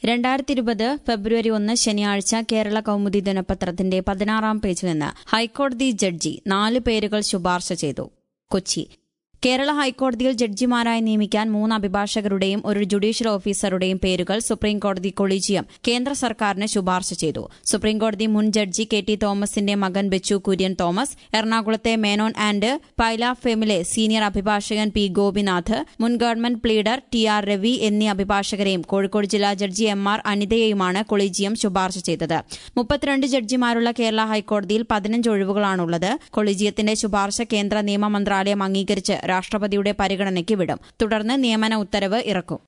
രണ്ടായിരത്തി ഇരുപത് ഫെബ്രുവരി ഒന്ന് ശനിയാഴ്ച കേരള കൗമുദി ദിനപത്രത്തിന്റെ പതിനാറാം പേജിൽ നിന്ന് ഹൈക്കോടതി ജഡ്ജി നാല് പേരുകൾ ശുപാർശ ചെയ്തു കൊച്ചി കേരള ഹൈക്കോടതിയിൽ ജഡ്ജിമാരായി നിയമിക്കാൻ മൂന്ന് അഭിഭാഷകരുടെയും ഒരു ജുഡീഷ്യൽ ഓഫീസറുടെയും പേരുകൾ സുപ്രീംകോടതി കൊളീജിയം കേന്ദ്ര സർക്കാരിന് ശുപാർശ ചെയ്തു സുപ്രീംകോടതി മുൻ ജഡ്ജി കെ ടി തോമസിന്റെ മകൻ ബെച്ചു കുര്യൻ തോമസ് എറണാകുളത്തെ മേനോൻ ആൻഡ് പൈല ഫെമിലെ സീനിയർ അഭിഭാഷകൻ പി ഗോപിനാഥ് മുൻ government pleader T R Ravi എന്നീ അഭിഭാഷകരെയും കോഴിക്കോട് ജില്ലാ ജഡ്ജി എം ആർ അനിതയെയുമാണ് കൊളീജിയം ശുപാർശ ചെയ്തത് മുപ്പത്തിരണ്ട് ജഡ്ജിമാരുള്ള കേരള ഹൈക്കോടതിയിൽ പതിനഞ്ച് ഒഴിവുകളാണുള്ളത് കൊളീജിയത്തിന്റെ ശുപാർശ കേന്ദ്ര നിയമ മന്ത്രാലയം അംഗീകരിച്ച് രാഷ്ട്രപതിയുടെ പരിഗണനയ്ക്ക് വിടും തുടർന്ന് നിയമന ഉത്തരവ് ഇറക്കും